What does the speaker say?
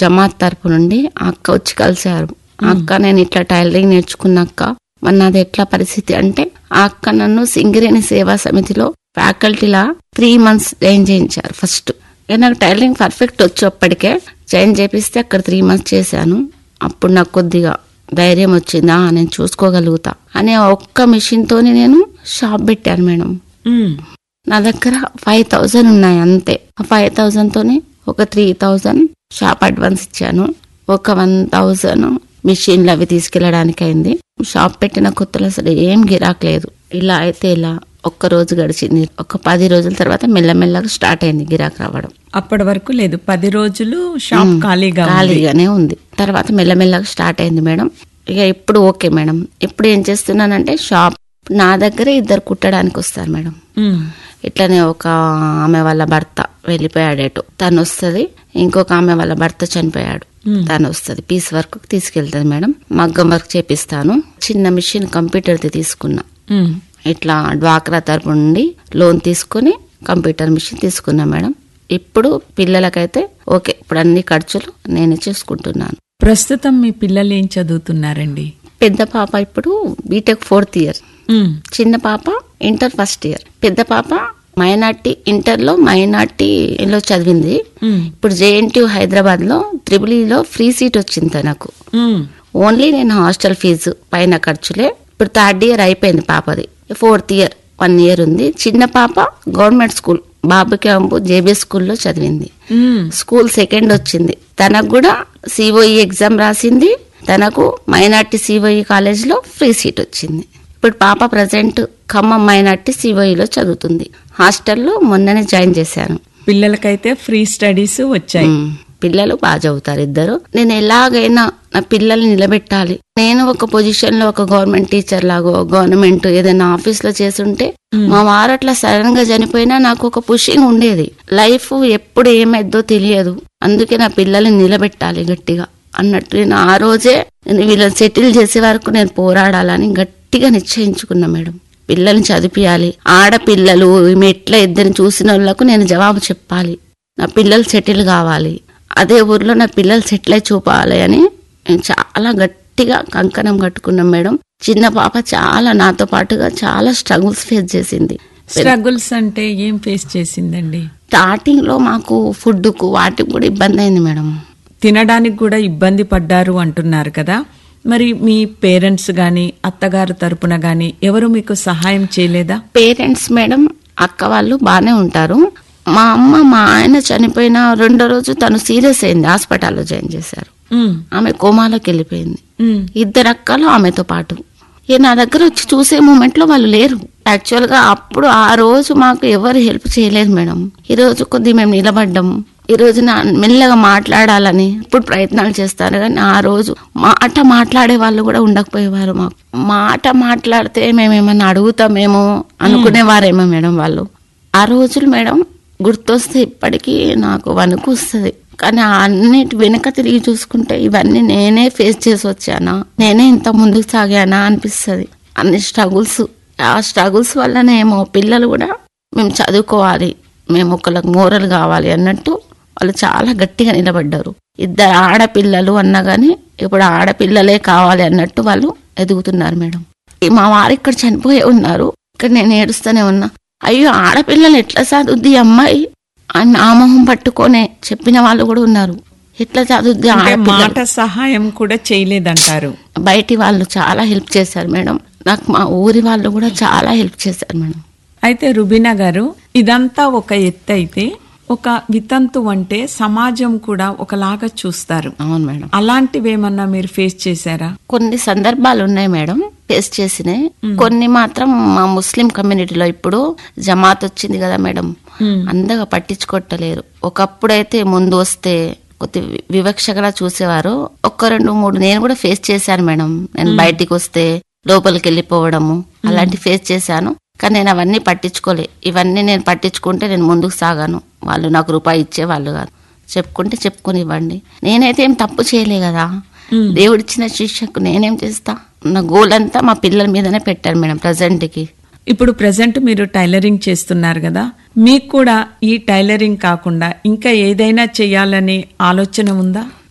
జమాత్ తరపు నుండి ఆ అక్క వచ్చి కలిశారు ఆ అక్క నేను ఇట్లా టైలరింగ్ నేర్చుకున్నాక మరి నాది ఎట్లా పరిస్థితి అంటే ఆ అక్క నన్ను సింగరేణి సేవా సమితిలో ఫ్యాకల్టీలా త్రీ మంత్స్ జాయిన్ చేయించారు ఫస్ట్ ఇక నాకు టైలరింగ్ పర్ఫెక్ట్ వచ్చేప్పటికే జాయిన్ చేపిస్తే అక్కడ త్రీ మంత్స్ చేశాను అప్పుడు నాకు కొద్దిగా ధైర్యం వచ్చిందా నేను చూసుకోగలుగుతా అనే ఒక్క మిషన్ తోని నేను షాప్ పెట్టాను మేడం ఉమ్, నా దగ్గర ఫైవ్ థౌజండ్ ఉన్నాయి అంతే ఆ ఫైవ్ థౌజండ్ తోని ఒక త్రీ థౌజండ్ షాప్ అడ్వాన్స్ ఇచ్చాను ఒక వన్ థౌజండ్ మిషన్లు అవి తీసుకెళ్ళడానికి అయింది షాప్ పెట్టిన కొత్తలో అసలు ఏం గిరాక్ లేదు ఇలా అయితే ఇలా ఒక్క రోజు గడిచింది ఒక పది రోజుల తర్వాత మెల్లమెల్లగా స్టార్ట్ అయింది గిరాక్ రావడం అప్పటి వరకు లేదు పది రోజులు షాప్ ఖాళీగా ఉంది. ఖాళీగానే ఉంది తర్వాత మెల్లమెల్లగా స్టార్ట్ అయింది మేడం ఇక ఇప్పుడు ఓకే మేడం ఇప్పుడు ఏం చేస్తున్నానంటే షాప్ నా దగ్గరే ఇద్దరు కుట్టడానికి వస్తారు మేడం ఉమ్, ఇట్లనే ఒక ఆమె వాళ్ళ భర్త వెళ్ళిపోయాడేటో తను వస్తుంది ఇంకొక ఆమె వాళ్ళ భర్త చనిపోయాడు తను వస్తుంది పీస్ వర్క్ తీసుకెళ్తుంది మేడం మగ్గం వర్క్ చేపిస్తాను చిన్న మిషన్ కంప్యూటర్ది తీసుకున్నా ఉమ్. ఇట్లా డ్వాక్రా తరపు నుండి లోన్ తీసుకుని కంప్యూటర్ మిషన్ తీసుకున్నా మేడం ఇప్పుడు పిల్లలకైతే ఓకే ఇప్పుడు అన్ని ఖర్చులు నేనే చేసుకుంటున్నాను ప్రస్తుతం మీ పిల్లలు ఏం చదువుతున్నారండి పెద్ద పాప ఇప్పుడు బీటెక్ ఫోర్త్ ఇయర్ ఉమ్, చిన్న పాప ఇంటర్ ఫస్ట్ ఇయర్ పెద్ద పాప మైనార్టీ ఇంటర్ లో మైనార్టీ లో చదివింది ఉమ్, ఇప్పుడు జేఎన్టీ హైదరాబాద్ లో త్రిబుల్ లో ఫ్రీ సీట్ వచ్చింది తనకు ఉమ్, ఓన్లీ నేను హాస్టల్ ఫీజు పైన ఖర్చులే ఇప్పుడు థర్డ్ ఇయర్ అయిపోయింది పాపది ఫోర్త్ ఇయర్ వన్ ఇయర్ ఉంది చిన్న పాప government school Babu camp JB స్కూల్లో చదివింది ఉమ్. స్కూల్ సెకండ్ వచ్చింది తనకు కూడా సిఓఈ ఎగ్జామ్ రాసింది తనకు మైనార్టీ సిఓఈ కాలేజ్ లో ఫ్రీ సీట్ వచ్చింది ఇప్పుడు పాప ప్రజెంట్ ఖమ్మం మైనార్టీ సిఓఈలో చదువుతుంది హాస్టల్లో మొన్ననే జాయిన్ చేశాను పిల్లలకైతే ఫ్రీ స్టడీస్ వచ్చాయి ఉమ్, పిల్లలు బాగా చదువుతారు ఇద్దరు నేను ఎలాగైనా నా పిల్లల్ని నిలబెట్టాలి నేను ఒక పొజిషన్ లో ఒక గవర్నమెంట్ టీచర్ లాగో గవర్నమెంట్ ఏదైనా ఆఫీస్ లో చేస్తుంటే మా వారు అట్లా సడన్ గా చనిపోయినా నాకు ఒక పుషింగ్ ఉండేది లైఫ్ ఎప్పుడు ఏమైద్దో తెలియదు అందుకే నా పిల్లల్ని నిలబెట్టాలి గట్టిగా అన్నట్టు నేను ఆ రోజే నేను వీళ్ళని సెటిల్ చేసే వరకు నేను పోరాడాలని గట్టిగా నిశ్చయించుకున్నా మేడం పిల్లల్ని చదివియాలి ఆడపిల్లలు ఈమె ఎట్లా ఇద్దరిని చూసిన వాళ్ళకు నేను జవాబు చెప్పాలి నా పిల్లలు సెటిల్ కావాలి అదే ఊర్లో నా పిల్లలు సెటిల్ అయి చూపాలి అని నేను చాలా గట్టిగా కంకణం కట్టుకున్నాం మేడం చిన్న పాప చాలా నాతో పాటుగా చాలా స్ట్రగుల్స్ ఫేస్ చేసింది స్ట్రగుల్స్ అంటే ఏం ఫేస్ చేసిందండి స్టార్టింగ్ లో మాకు ఫుడ్ కు వాటికి కూడా ఇబ్బంది అయింది మేడం తినడానికి కూడా ఇబ్బంది పడ్డారు అంటున్నారు కదా మరి మీ పేరెంట్స్ గాని అత్తగారు తరపున గాని ఎవరు మీకు సహాయం చేయలేదా పేరెంట్స్ మేడం అక్క వాళ్ళు బాగానే ఉంటారు మా అమ్మ మా ఆయన చనిపోయిన రెండో రోజు తను సీరియస్ అయింది హాస్పిటల్లో జాయిన్ చేశారు ఉమ్, ఆమె కోమాలోకి వెళ్ళిపోయింది ఉమ్, ఇద్దరు అక్కలు ఆమెతో పాటు ఇక నా దగ్గర వచ్చి చూసే మూమెంట్ లో వాళ్ళు లేరు యాక్చువల్ గా అప్పుడు ఆ రోజు మాకు ఎవరు హెల్ప్ చేయలేదు మేడం ఈ రోజు కొద్ది మేము నిలబడ్డం ఈ రోజు నా మెల్లగా మాట్లాడాలని ఇప్పుడు ప్రయత్నాలు చేస్తారు కానీ ఆ రోజు మాట మాట్లాడే వాళ్ళు కూడా ఉండకపోయేవారు మాకు మాట మాట్లాడితే మేమేమన్నా అడుగుతామేమో అనుకునేవారేమో మేడం వాళ్ళు ఆ రోజులు మేడం గుర్తొస్తే ఇప్పటికీ నాకు వణుకు వస్తుంది కానీ అన్నిటి వెనుక తిరిగి చూసుకుంటే ఇవన్నీ నేనే ఫేస్ చేసి వచ్చానా నేనే ఇంత ముందుకు సాగానా అనిపిస్తుంది అన్ని స్ట్రగుల్స్ ఆ స్ట్రగుల్స్ వల్లనేమో పిల్లలు కూడా మేము చదువుకోవాలి మేము ఒకళ్ళకి మోరల్ కావాలి అన్నట్టు వాళ్ళు చాలా గట్టిగా నిలబడ్డారు ఇద్దరు ఆడపిల్లలు అన్నా గానీ ఇప్పుడు ఆడపిల్లలే కావాలి అన్నట్టు వాళ్ళు ఎదుగుతున్నారు మేడం ఈ మా వారు ఇక్కడ చనిపోయి ఉన్నారు ఇక్కడ నేను ఏడుస్తూనే ఉన్నా అయ్యో ఆడపిల్లలు ఎట్లా చదువుద్ది ఈ అమ్మాయి అని నా మొహం పట్టుకొని చెప్పిన వాళ్ళు కూడా ఉన్నారు ఎట్లా చదువుద్ది అంటే ఆడపిల్ల మాట సహాయం కూడా చేయలేదంటారు బయటి వాళ్ళు చాలా హెల్ప్ చేశారు మేడం నాకు మా ఊరి వాళ్ళు కూడా చాలా హెల్ప్ చేశారు మేడం అయితే రుబీనా గారు ఇదంతా ఒక ఎత్తు అయితే ఒక వితంతు అంటే సమాజం కూడా ఒకలాగా చూస్తారు అవును మేడం అలాంటివేమన్నా మీరు ఫేస్ చేశారా కొన్ని సందర్భాలు ఉన్నాయి మేడం ఫేస్ చేసినాయి కొన్ని మాత్రం మా ముస్లిం కమ్యూనిటీలో ఇప్పుడు జమాత్ వచ్చింది కదా మేడం అందగా పట్టించుకోవట్లేరు ఒకప్పుడైతే ముందు వస్తే కొద్ది వి- వివక్షగా చూసేవారు ఒక్క రెండు మూడు నేను కూడా ఫేస్ చేశాను మేడం నేను బయటికి వస్తే లోపలికి వెళ్ళిపోవడము అలాంటి ఫేస్ చేశాను కానీ నేను అవన్నీ పట్టించుకోలే ఇవన్నీ నేను పట్టించుకుంటే నేను ముందుకు సాగాను వాళ్ళు నాకు రూపాయి ఇచ్చే వాళ్ళు కాదు చెప్పుకుంటే చెప్పుకొని ఇవ్వండి నేనైతే ఏం తప్పు చేయలే కదా దేవుడిచ్చిన శిక్షకు నేనేం చేస్తా నా గోల్ అంతా మా పిల్లల మీదనే పెట్టాను మేడం ప్రజెంట్ కి ఇప్పుడు ప్రజెంట్ మీరు టైలరింగ్ చేస్తున్నారు కదా మీకు కూడా ఈ టైలరింగ్ కాకుండా ఇంకా ఏదైనా చేయాలనే ఆలోచన ఉందా